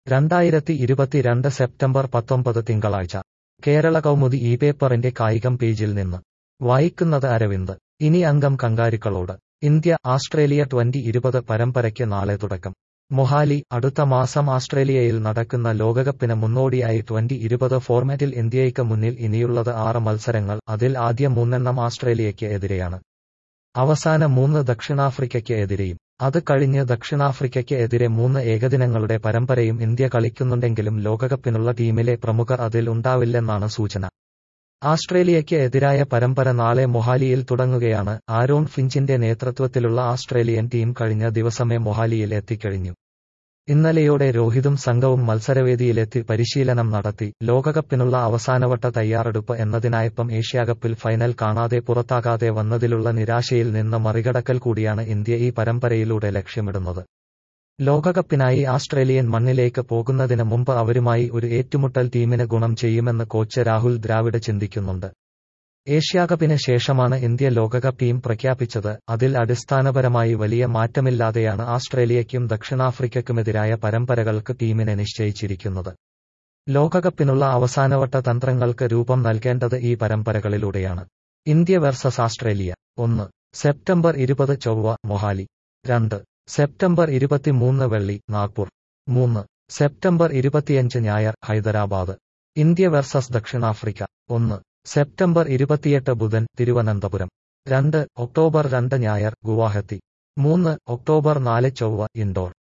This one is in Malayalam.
രണ്ടായിരത്തി ഇരുപത്തിരണ്ട് സെപ്റ്റംബർ പത്തൊമ്പത് തിങ്കളാഴ്ച കേരള കൗമുദി ഈ പേപ്പറിന്റെ കായികം പേജിൽ നിന്ന് വായിക്കുന്നത് അരവിന്ദ് ഇനി അംഗം കങ്കാരുക്കളോട് ഇന്ത്യ ആസ്ട്രേലിയ ട്വന്റി ഇരുപത് പരമ്പരയ്ക്ക് നാളെ തുടക്കം മൊഹാലി അടുത്ത മാസം ആസ്ട്രേലിയയിൽ നടക്കുന്ന ലോകകപ്പിന് മുന്നോടിയായി ട്വന്റി ഇരുപത് ഫോർമാറ്റിൽ ഇന്ത്യയ്ക്ക് മുന്നിൽ ഇനിയുള്ളത് ആറ് മത്സരങ്ങൾ അതിൽ ആദ്യ മൂന്നെണ്ണം ആസ്ട്രേലിയയ്ക്ക് എതിരെയാണ് അവസാന മൂന്ന് ദക്ഷിണാഫ്രിക്കയ്ക്ക് എതിരെയും അത് കഴിഞ്ഞ് ദക്ഷിണാഫ്രിക്കയ്ക്ക് എതിരെ മൂന്ന് ഏകദിനങ്ങളുടെ പരമ്പരയും ഇന്ത്യ കളിക്കുന്നുണ്ടെങ്കിലും ലോകകപ്പിനുള്ള ടീമിലെ പ്രമുഖർ അതിൽ ഉണ്ടാവില്ലെന്നാണ് സൂചന ആസ്ട്രേലിയയ്ക്ക് എതിരായ പരമ്പര നാളെ മൊഹാലിയിൽ തുടങ്ങുകയാണ് ആരോൺ ഫിഞ്ചിന്റെ നേതൃത്വത്തിലുള്ള ആസ്ട്രേലിയൻ ടീം കഴിഞ്ഞ ദിവസമേ മൊഹാലിയിൽ എത്തിക്കഴിഞ്ഞു ഇന്നലെയോടെ രോഹിതും സംഘവും മത്സരവേദിയിലെത്തി പരിശീലനം നടത്തി ലോകകപ്പിനുള്ള അവസാനവട്ട തയ്യാറെടുപ്പ് എന്നതിനായപ്പം ഏഷ്യാകപ്പിൽ ഫൈനൽ കാണാതെ പുറത്താകാതെ വന്നതിലുള്ള നിരാശയിൽ നിന്ന് മറികടക്കൽ കൂടിയാണ് ഇന്ത്യ ഈ പരമ്പരയിലൂടെ ലക്ഷ്യമിടുന്നത് ലോകകപ്പിനായി ആസ്ട്രേലിയൻ മണ്ണിലേക്ക് പോകുന്നതിന് മുമ്പ് അവരുമായി ഒരു ഏറ്റുമുട്ടൽ ടീമിന് ഗുണം ചെയ്യുമെന്ന് കോച്ച് രാഹുൽ ദ്രാവിഡ് ചിന്തിക്കുന്നുണ്ട് ഏഷ്യാകപ്പിന് ശേഷമാണ് ഇന്ത്യ ലോകകപ്പ് ടീം പ്രഖ്യാപിച്ചത് അതിൽ അടിസ്ഥാനപരമായി വലിയ മാറ്റമില്ലാതെയാണ് ആസ്ട്രേലിയയ്ക്കും ദക്ഷിണാഫ്രിക്കയ്ക്കുമെതിരായ പരമ്പരകൾക്ക് ടീമിനെ നിശ്ചയിച്ചിരിക്കുന്നത് ലോകകപ്പിനുള്ള അവസാനവട്ട തന്ത്രങ്ങൾക്ക് രൂപം നൽകേണ്ടത് ഈ പരമ്പരകളിലൂടെയാണ് ഇന്ത്യ വേഴ്സസ് ആസ്ട്രേലിയ ഒന്ന് സെപ്റ്റംബർ ഇരുപത് ചൊവ്വ മൊഹാലി രണ്ട് സെപ്റ്റംബർ ഇരുപത്തിമൂന്ന് വെള്ളി നാഗ്പൂർ മൂന്ന് സെപ്റ്റംബർ ഇരുപത്തിയഞ്ച് ഞായർ ഹൈദരാബാദ് ഇന്ത്യ വേഴ്സസ് ദക്ഷിണാഫ്രിക്ക ഒന്ന് സെപ്റ്റംബർ ഇരുപത്തിയെട്ട് ബുധൻ തിരുവനന്തപുരം രണ്ട് ഒക്ടോബർ രണ്ട് ഞായർ ഗുവാഹത്തി മൂന്ന് ഒക്ടോബർ നാല് ചൊവ്വ ഇൻഡോർ